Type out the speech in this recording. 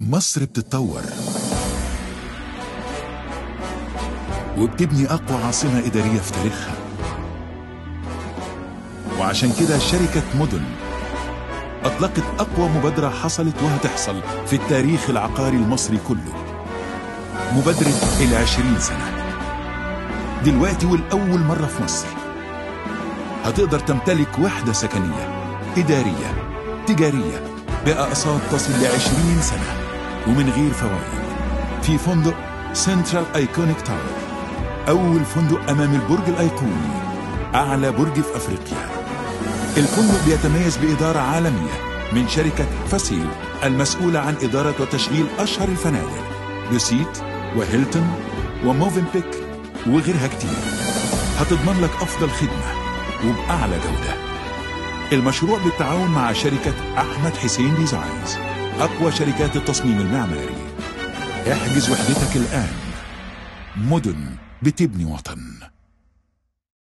مصر بتتطور وبتبني أقوى عاصمة إدارية في تاريخها وعشان كده شركة مدن أطلقت أقوى مبادرة حصلت وهتحصل في التاريخ العقاري المصري كله مبادرة العشرين سنة دلوقتي والأول مرة في مصر هتقدر تمتلك وحدة سكنية إدارية تجارية بأقساط تصل لعشرين سنة ومن غير فوائد في فندق سنترال ايكونيك تاور أول فندق أمام البرج الأيقوني أعلى برج في أفريقيا الفندق بيتميز بإدارة عالمية من شركة فاسيل المسؤولة عن إدارة وتشغيل أشهر الفنادق لوسيت وهيلتون وموفنبيك وغيرها كتير هتضمن لك أفضل خدمة وبأعلى جودة المشروع بالتعاون مع شركة أحمد حسين ديزاينز أقوى شركات التصميم المعماري احجز وحدتك الآن مدن بتبني وطن